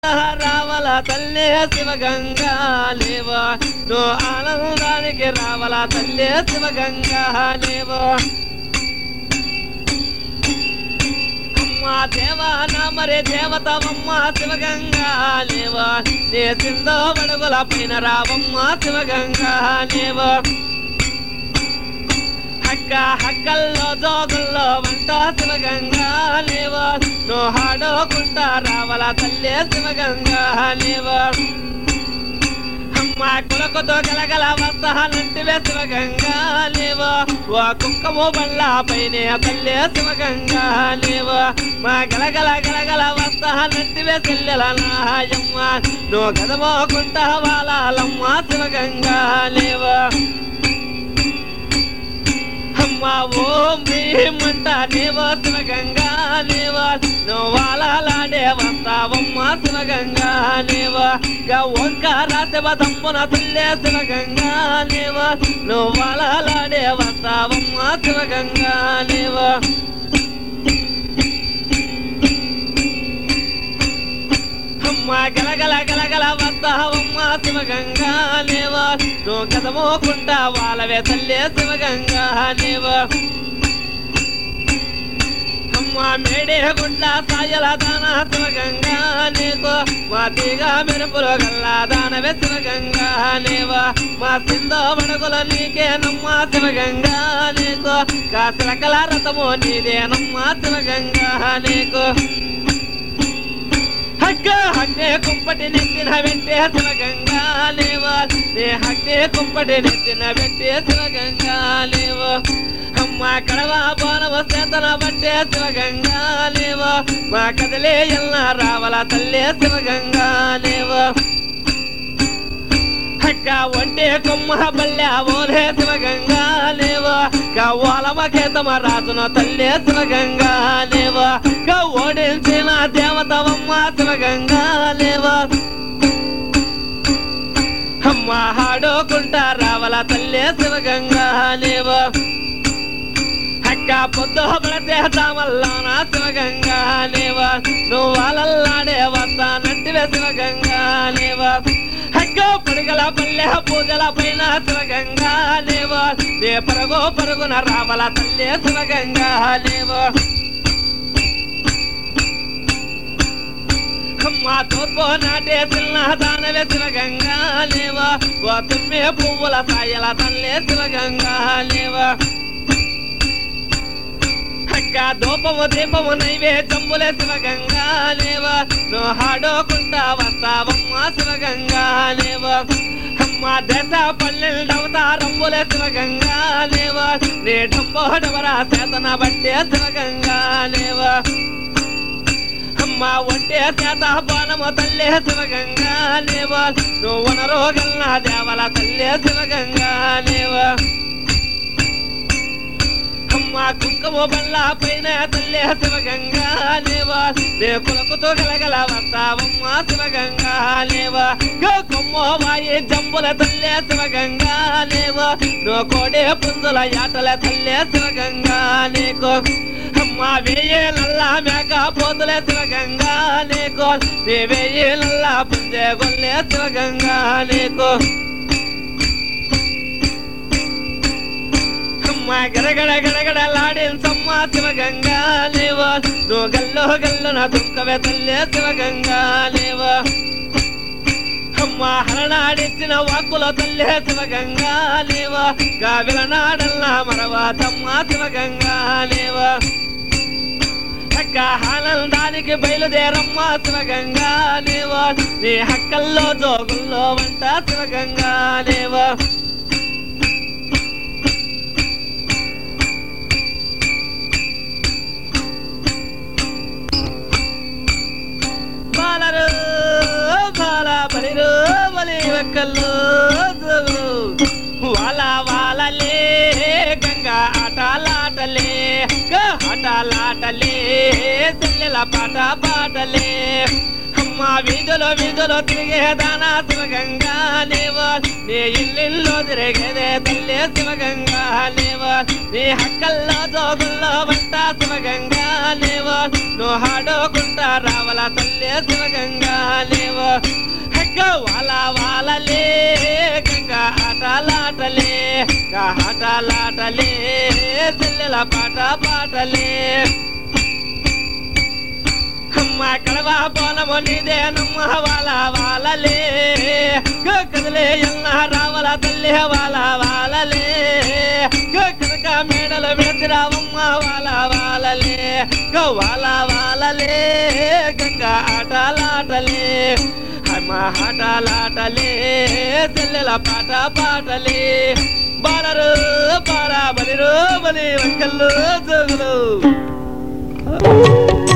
రావల తల్లే శివగంగా లేవా నువ్వు ఆనందానికి రావల తల్లే శివగంగా లేవా అమ్మా దేవా నా మరే దేవతవమ్మ శివగంగా లేవా నే సిందో బడుగుల పైన రావమ్మ శివగంగా లేవా హక్క హక్కల్లో జోగుల్లో వంట శివగంగా లేవా నువ్వు హాడోకుంటా రావల తల్లే శివగంగా లేవా అమ్మ కులకుతో గలగల వస్తానంటివే శివగంగా లేవా ఓ కుక్కము బళ్ళ పైనే తల్లే శివగంగా లేవా మా గలగల గలగల వస్తానంటివే చెల్లెల నాయమ్మ నువ్వు గదమోకుంటా వాలాలమ్మ శివగంగా లేవా అమ్మ ఓం భీమంట దేవా శివగంగా దేవా నోవాలాడే వస్తావమ్మ శివగంగా దేవా గా ఓంకార శివ తమ్మున తుల్య శివగంగా దేవా నోవాలాడే వస్తావమ్మ శివగంగా దేవా అమ్మ గలగల గలగల వస్తావమ్మ శివగంగా లేవా నువ్వు కదమోకుంటా వాళ్ళవే తల్లే శివగంగా లేవా అమ్మ మేడే గుడ్ల సాయల దాన శివగంగా నీకు మా తీగ మెరుపులు గల్లా దానవే శివగంగా లేవా మా సిందో బడుగుల నీకే నమ్మ శివగంగా నీకు కాసిన కల రథము నీదే నమ్మ శివగంగా నీకు హగ్గ హగ్గే కుంపటి నెత్తిన పెట్టే శివగంగా లేవా నే హగ్గే కుంపటి నెత్తిన పెట్టే శివగంగా లేవా అమ్మ కడవ బోనవ చేతన పట్టే శివగంగా లేవా మా కదలే ఎల్ల రావల తల్లే శివగంగా లేవా హక్క ఒంటే కొమ్మ బల్లె ఓలే శివగంగా లేవా కవ్వాలమ కేతమ రాజున తల్లే శివగంగా లేవా ఓడించిన దేవతవమ్మ శివగంగా లేవా అమ్మ హాడోకుంటా రావల తల్లే శివగంగా లేవా అక్క పొద్దు పడితే తామల్లోన శివగంగా లేవా నువ్వు వాళ్ళల్లాడే వస్తానంటివే శివగంగా లేవా అక్క పొడిగల పల్లె పూజల పైన శివగంగా లేవా నే పరుగు పరుగున రావల తల్లే శివగంగా లేవా అమ్మ తూర్పు నాటే చిన్న దానవే శివగంగా లేవా ఓ తుమ్మే పువ్వుల సాయల తల్లే శివగంగా లేవా అక్క దూపము దీపము నైవేద్యములే శివగంగా లేవా నువ్వు హాడోకుంటా వస్తావమ్మ శివగంగా లేవా అమ్మ దశ పల్లెండవతారమ్ములే శివగంగా లేవా నే డబ్బోడవరా చేతన బట్టే శివగంగా లేవా అమ్మ ఒంటే చేత బాణము తల్లే శివగంగా లేవా నువ్వు వనరోగల్లా దేవల తల్లే శివగంగా లేవా అమ్మ కుంకుమ బల్ల పైన తల్లే శివగంగా లేవా నే కులకుతో గలగల వస్తావమ్మ శివగంగా లేవా గో కొమ్మ వాయి జంబుల తల్లే శివగంగా లేవా నో కోడే పుంజుల యాటల తల్లే శివగంగా నీకు అమ్మ వేయేలల్లా మేక పోతులే శివగంగా నీకు నే వేయేలల్లా పుంజే గొల్లే శివగంగా నీకు అమ్మ గడగడ గడగడలాడిన సమ్మ శివగంగా లేవా నువ్వు గల్లో గల్లు నా దుఃఖవే తల్లే శివగంగా లేవా అమ్మ హరనాడిచ్చిన వాక్కుల తల్లే శివగంగా లేవా గావిల నాడల్లా మరవా తమ్మ శివగంగా లేవా అక్క ఆనందానికి బయలుదేరమ్మ శివగంగా లేవా నీ హక్కల్లో జోగుల్లో వంట శివగంగా లేవా బాలరు బాల బలిరు బలి వెక్కలు వాల వాలలే గంగా ఆటలాటలే గా ఆటలాటలే చెల్లెల పాట పాటలే అమ్మ వీధులు వీధులు తిరిగే దానా శివగంగా లేవో నీ ఇల్లిల్లో తిరిగేదే తల్లి శివగంగా లేవో నీ హక్కల్లో జోగుల్లో వంట శివగంగా లేవో నువ్వు ఆడుకుంటా రావల తల్లి శివగంగా లేవో హగ్గ వాల వాలలే గంగా ఆటలాటలే గా ఆటలాటలే చెల్లెల పాట పాటలే అమ్మ కడవా బోలము నీదేనమ్మ వాల వాలలే కదలే ఎన్న రావల తల్లి వాల వాలలే కనక మేడలు విడతిరావమ్మ వాల వాలలే వాల వాలలే గంగా ఆటలాటలే అమ్మ ఆటలాటలే చెల్లెల పాట పాటలే బాలరు బాల బలిరు బలి వంకల్లు జోగులు